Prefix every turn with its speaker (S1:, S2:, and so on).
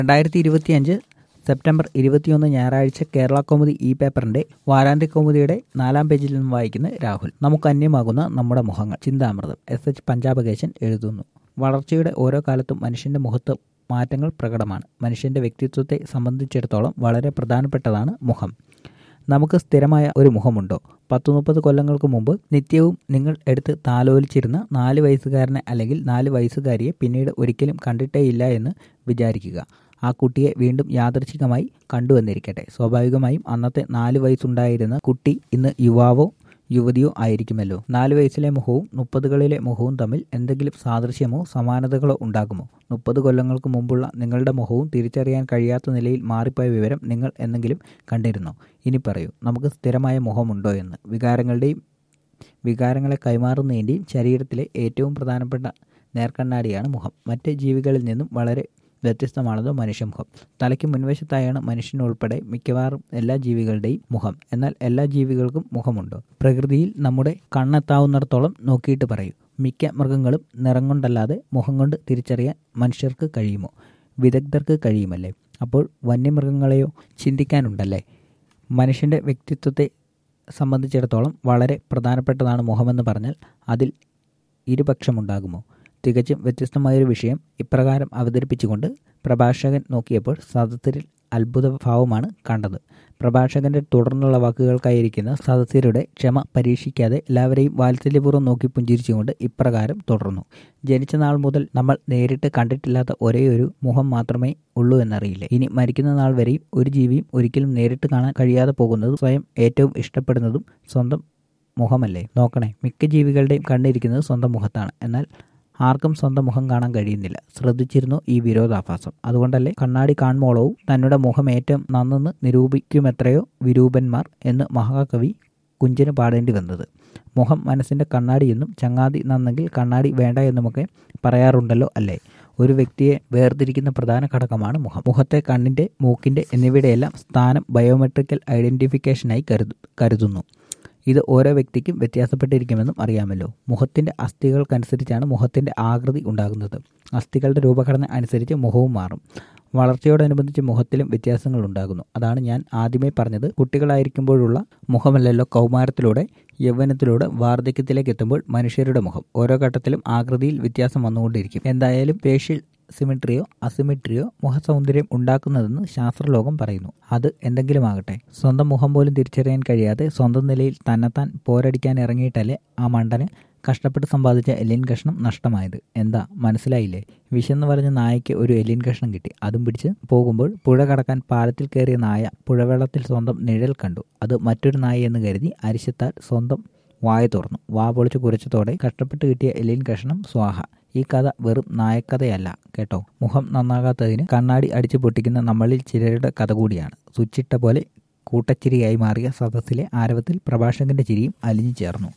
S1: രണ്ടായിരത്തി ഇരുപത്തിയഞ്ച് സെപ്റ്റംബർ ഇരുപത്തിയൊന്ന് ഞായറാഴ്ച കേരള കൗമുദി ഇ പേപ്പറിന്റെ വാരാന്ത്യ കൗമുദിയുടെ നാലാം പേജിൽ നിന്നും വായിക്കുന്ന രാഹുൽ നമുക്ക് അന്യമാകുന്ന നമ്മുടെ മുഖങ്ങൾ ചിന്താമൃതം എസ് എച്ച് പഞ്ചാബകേശൻ എഴുതുന്നു വളർച്ചയുടെ ഓരോ കാലത്തും മനുഷ്യന്റെ മുഖത്ത് മാറ്റങ്ങൾ പ്രകടമാണ് മനുഷ്യന്റെ വ്യക്തിത്വത്തെ സംബന്ധിച്ചിടത്തോളം വളരെ പ്രധാനപ്പെട്ടതാണ് മുഖം നമുക്ക് സ്ഥിരമായ ഒരു മുഖമുണ്ടോ പത്ത് മുപ്പത് കൊല്ലങ്ങൾക്ക് മുമ്പ് നിത്യവും നിങ്ങൾ എടുത്ത് താലോലിച്ചിരുന്ന നാല് വയസ്സുകാരനെ അല്ലെങ്കിൽ നാല് വയസ്സുകാരിയെ പിന്നീട് ഒരിക്കലും കണ്ടിട്ടേയില്ല എന്ന് വിചാരിക്കുക ആ കുട്ടിയെ വീണ്ടും യാദൃച്ഛികമായി കണ്ടുവന്നിരിക്കട്ടെ സ്വാഭാവികമായും അന്നത്തെ നാല് വയസ്സുണ്ടായിരുന്ന കുട്ടി ഇന്ന് യുവാവോ യുവതിയോ ആയിരിക്കുമല്ലോ നാല് വയസ്സിലെ മുഖവും മുപ്പതുകളിലെ മുഖവും തമ്മിൽ എന്തെങ്കിലും സാദൃശ്യമോ സമാനതകളോ ഉണ്ടാകുമോ മുപ്പത് കൊല്ലങ്ങൾക്ക് മുമ്പുള്ള നിങ്ങളുടെ മുഖവും തിരിച്ചറിയാൻ കഴിയാത്ത നിലയിൽ മാറിപ്പോയ വിവരം നിങ്ങൾ എന്തെങ്കിലും കണ്ടിരുന്നോ ഇനി പറയൂ നമുക്ക് സ്ഥിരമായ മുഖമുണ്ടോ എന്ന് വികാരങ്ങളുടെയും വികാരങ്ങളെ കൈമാറുന്നതിൻ്റെയും ശരീരത്തിലെ ഏറ്റവും പ്രധാനപ്പെട്ട നേർക്കണ്ണാടിയാണ് മുഖം മറ്റ് ജീവികളിൽ നിന്നും വളരെ വ്യത്യസ്തമാണതോ മനുഷ്യമുഖം തലയ്ക്ക് മുൻവശത്തായാണ് മനുഷ്യനുൾപ്പെടെ മിക്കവാറും എല്ലാ ജീവികളുടെയും മുഖം എന്നാൽ എല്ലാ ജീവികൾക്കും മുഖമുണ്ടോ പ്രകൃതിയിൽ നമ്മുടെ കണ്ണെത്താവുന്നിടത്തോളം നോക്കിയിട്ട് പറയൂ മിക്ക മൃഗങ്ങളും നിറം കൊണ്ടല്ലാതെ മുഖം കൊണ്ട് തിരിച്ചറിയാൻ മനുഷ്യർക്ക് കഴിയുമോ വിദഗ്ധർക്ക് കഴിയുമല്ലേ അപ്പോൾ വന്യമൃഗങ്ങളെയോ ചിന്തിക്കാനുണ്ടല്ലേ മനുഷ്യൻ്റെ വ്യക്തിത്വത്തെ സംബന്ധിച്ചിടത്തോളം വളരെ പ്രധാനപ്പെട്ടതാണ് മുഖമെന്ന് പറഞ്ഞാൽ അതിൽ ഇരുപക്ഷമുണ്ടാകുമോ തികച്ചും വ്യത്യസ്തമായൊരു വിഷയം ഇപ്രകാരം അവതരിപ്പിച്ചുകൊണ്ട് പ്രഭാഷകൻ നോക്കിയപ്പോൾ സദസ്യരിൽ അത്ഭുത ഭാവമാണ് കണ്ടത് പ്രഭാഷകന്റെ തുടർന്നുള്ള വാക്കുകൾക്കായിരിക്കുന്ന സദസ്യരുടെ ക്ഷമ പരീക്ഷിക്കാതെ എല്ലാവരെയും വാത്സല്യപൂർവ്വം നോക്കി പുഞ്ചിരിച്ചുകൊണ്ട് ഇപ്രകാരം തുടർന്നു ജനിച്ച നാൾ മുതൽ നമ്മൾ നേരിട്ട് കണ്ടിട്ടില്ലാത്ത ഒരേ ഒരു മുഖം മാത്രമേ ഉള്ളൂ എന്നറിയില്ലേ ഇനി മരിക്കുന്ന നാൾ വരെയും ഒരു ജീവിയും ഒരിക്കലും നേരിട്ട് കാണാൻ കഴിയാതെ പോകുന്നതും സ്വയം ഏറ്റവും ഇഷ്ടപ്പെടുന്നതും സ്വന്തം മുഖമല്ലേ നോക്കണേ മിക്ക ജീവികളുടെയും കണ്ടിരിക്കുന്നത് സ്വന്തം മുഖത്താണ് എന്നാൽ ആർക്കും സ്വന്തം മുഖം കാണാൻ കഴിയുന്നില്ല ശ്രദ്ധിച്ചിരുന്നു ഈ വിരോധാഭാസം അതുകൊണ്ടല്ലേ കണ്ണാടി കാൺമോളവും തന്നുടെ മുഖം ഏറ്റവും നന്നെന്ന് നിരൂപിക്കുമെത്രയോ വിരൂപന്മാർ എന്ന് മഹാകവി കുഞ്ചന് പാടേണ്ടി വന്നത് മുഖം മനസ്സിൻ്റെ കണ്ണാടി എന്നും ചങ്ങാതി നന്നെങ്കിൽ കണ്ണാടി വേണ്ട എന്നുമൊക്കെ പറയാറുണ്ടല്ലോ അല്ലേ ഒരു വ്യക്തിയെ വേർതിരിക്കുന്ന പ്രധാന ഘടകമാണ് മുഖം മുഖത്തെ കണ്ണിൻ്റെ മൂക്കിൻ്റെ എന്നിവയുടെയെല്ലാം സ്ഥാനം ബയോമെട്രിക്കൽ ഐഡൻറ്റിഫിക്കേഷനായി കരുതു കരുതുന്നു ഇത് ഓരോ വ്യക്തിക്കും വ്യത്യാസപ്പെട്ടിരിക്കുമെന്നും അറിയാമല്ലോ മുഖത്തിൻ്റെ അസ്ഥികൾക്കനുസരിച്ചാണ് മുഖത്തിൻ്റെ ആകൃതി ഉണ്ടാകുന്നത് അസ്ഥികളുടെ രൂപഘടന അനുസരിച്ച് മുഖവും മാറും വളർച്ചയോടനുബന്ധിച്ച് മുഖത്തിലും വ്യത്യാസങ്ങൾ ഉണ്ടാകുന്നു അതാണ് ഞാൻ ആദ്യമേ പറഞ്ഞത് കുട്ടികളായിരിക്കുമ്പോഴുള്ള മുഖമല്ലല്ലോ കൗമാരത്തിലൂടെ യൗവനത്തിലൂടെ വാർദ്ധക്യത്തിലേക്ക് എത്തുമ്പോൾ മനുഷ്യരുടെ മുഖം ഓരോ ഘട്ടത്തിലും ആകൃതിയിൽ വ്യത്യാസം വന്നുകൊണ്ടിരിക്കും എന്തായാലും ഫേഷ്യൽ സിമിട്രിയോ അസിമിട്രിയോ മുഖസൗന്ദര്യം ഉണ്ടാക്കുന്നതെന്ന് ശാസ്ത്രലോകം പറയുന്നു അത് എന്തെങ്കിലും ആകട്ടെ സ്വന്തം മുഖം പോലും തിരിച്ചറിയാൻ കഴിയാതെ സ്വന്തം നിലയിൽ തന്നെത്താൻ പോരടിക്കാൻ ഇറങ്ങിയിട്ടല്ലേ ആ മണ്ടന് കഷ്ടപ്പെട്ട് സമ്പാദിച്ച എല്ലിൻ കഷ്ണം നഷ്ടമായത് എന്താ മനസ്സിലായില്ലേ വിശന്ന് പറഞ്ഞ നായയ്ക്ക് ഒരു എല്ലിൻ കഷ്ണം കിട്ടി അതും പിടിച്ച് പോകുമ്പോൾ പുഴ കടക്കാൻ പാലത്തിൽ കയറിയ നായ പുഴവെള്ളത്തിൽ സ്വന്തം നിഴൽ കണ്ടു അത് മറ്റൊരു നായ എന്ന് കരുതി അരിശത്താൽ സ്വന്തം വായ തുറന്നു വാ പൊളിച്ച് കുരച്ചതോടെ കഷ്ടപ്പെട്ട് കിട്ടിയ എല്ലിൻ കഷ്ണം സ്വാഹ ഈ കഥ വെറും നായക്കഥയല്ല കേട്ടോ മുഖം നന്നാകാത്തതിന് കണ്ണാടി അടിച്ചു പൊട്ടിക്കുന്ന നമ്മളിൽ ചിലരുടെ കഥ കൂടിയാണ് സ്വിച്ചിട്ട പോലെ കൂട്ടച്ചിരിയായി മാറിയ സദസ്സിലെ ആരവത്തിൽ പ്രഭാഷകന്റെ ചിരിയും അലിഞ്ഞു ചേർന്നു